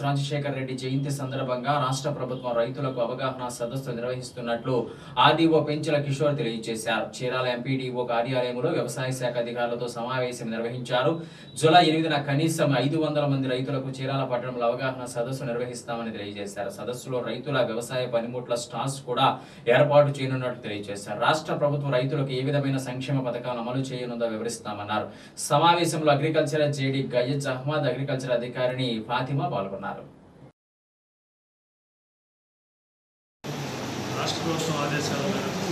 రాజశేఖర రెడ్డి జయంతి సందర్భంగా రాష్ట్ర ప్రభుత్వం రైతులకు అవగాహన సదస్సు నిర్వహిస్తున్నట్లు ఆర్డీఓ పెంచుల కిషోర్ తెలియజేశారు చీరాల ఎంపీడీఓ కార్యాలయంలో వ్యవసాయ శాఖ అధికారులతో సమావేశం నిర్వహించారు జూలై ఎనిమిదిన కనీసం ఐదు వందల మంది రైతులకు చీరాల పట్టణంలో అవగాహన సదస్సు నిర్వహిస్తామని తెలియజేశారు సదస్సులో రైతుల వ్యవసాయ పనిముట్ల స్టాల్స్ కూడా ఏర్పాటు చేయనున్నట్లు తెలియజేశారు రాష్ట్ర ప్రభుత్వం రైతులకు ఏ విధమైన సంక్షేమ పథకాలను అమలు చేయనుందో వివరిస్తామన్నారు సమావేశంలో agriculture JD Gayyaz Ahmed agriculture అధికారిని ఫాతిమా పాల్గొన్నారు రాష్ట్ర ప్రభుత్వం ఆదేశాల మేరకు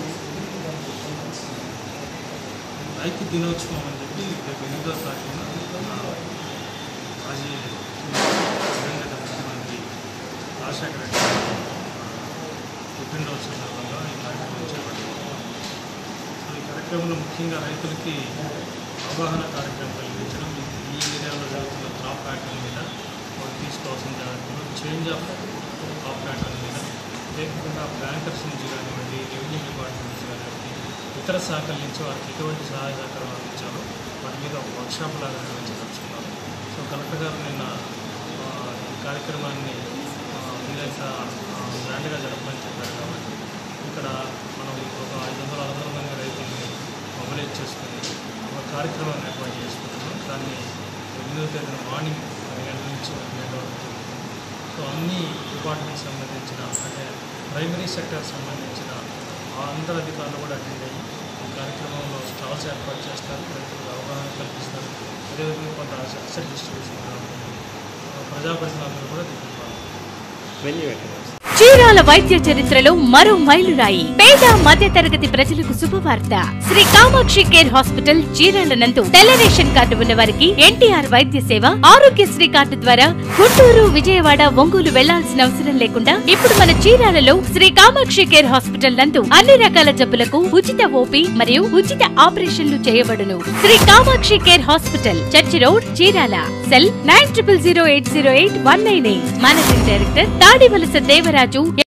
రైతు దినోత్సవం అని చెప్పి రేపు ఎనిమిదో తారీఖున మన మాజీ దివంగత ముఖ్యమంత్రి రాజశేఖర రెడ్డి గారి పుట్టినరోజు సందర్భంగా ఈ కార్యక్రమం చేపట్టారు సో ఈ కార్యక్రమంలో ముఖ్యంగా రైతులకి అవగాహన కార్యక్రమం కలిగించడం ఈ ఏరియాలో జరుగుతున్న క్రాప్ ప్యాటర్న్ మీద వాళ్ళు తీసుకోవాల్సిన జాగ్రత్తలు చేంజ్ ఆఫ్ క్రాప్ ప్యాటర్న్ మీద లేకుండా బ్యాంకర్స్ నుంచి కానివ్వండి రెవెన్యూ డిపార్ట్మెంట్ నుంచి కానివ్వండి ఇతర శాఖల నుంచి వారికి ఎటువంటి సహాయ సహకారం అందించాలో వాటి మీద ఒక వర్క్షాప్ లాగా నిర్వహించదలుచుకున్నారు సో కలెక్టర్ గారు నిన్న ఆ, ఈ కార్యక్రమాన్ని ఆ, వీలైనంత ఆ, గ్రాండ్గా జరపమని చెప్పారు కాబట్టి ఇక్కడ మనం ఒక ఐదు వందల ఆరు వందల మంది రైతుల్ని మొబిలైజ్ చేసుకుని ఒక కార్యక్రమాన్ని ఏర్పాటు చేసుకుంటున్నాం దాన్ని ఎనిమిదో తేదీన మార్నింగ్ పది గంటల నుంచి ఒక గంట వరకు జరుగుతుంది సో అన్ని డిపార్ట్మెంట్ సంబంధించిన అంటే ప్రైమరీ సెక్టర్ సంబంధించిన ఆ అందరు అధికారులు కూడా అటెండ్ అయ్యి ఈ కార్యక్రమంలో స్టాల్స్ ఏర్పాటు చేస్తారు రైతులకు అవగాహన కల్పిస్తారు అదేవిధంగా కొంత అసెట్ డిస్ట్రిబ్యూషన్ కూడా ఉంటుంది ఆ, ప్రజాప్రతినిధులందరూ కూడా దీంట్లో పాల్గొంటారు. చీరాల వైద్య చరిత్రలో మరో మైలురాయి పేద మధ్య తరగతి ప్రజలకు శుభవార్త శ్రీ కామాక్షి కేర్ హాస్పిటల్ చీరాల నందు తెల్ల రేషన్ కార్డు ఉన్న వారికి ఎన్టీఆర్ వైద్య సేవ ఆరోగ్యశ్రీ కార్డు ద్వారా గుంటూరు విజయవాడ ఒంగోలు వెళ్లాల్సిన అవసరం లేకుండా ఇప్పుడు మన చీరాలలో శ్రీ కామాక్షి కేర్ హాస్పిటల్ నందు అన్ని రకాల జబ్బులకు ఉచిత ఓపీ మరియు ఉచిత ఆపరేషన్లు చేయబడును Shri Kamakshi care hospital church road Chirala cell nine triple zero eight zero eight one nine eight managing director Tadivalasa Devaraju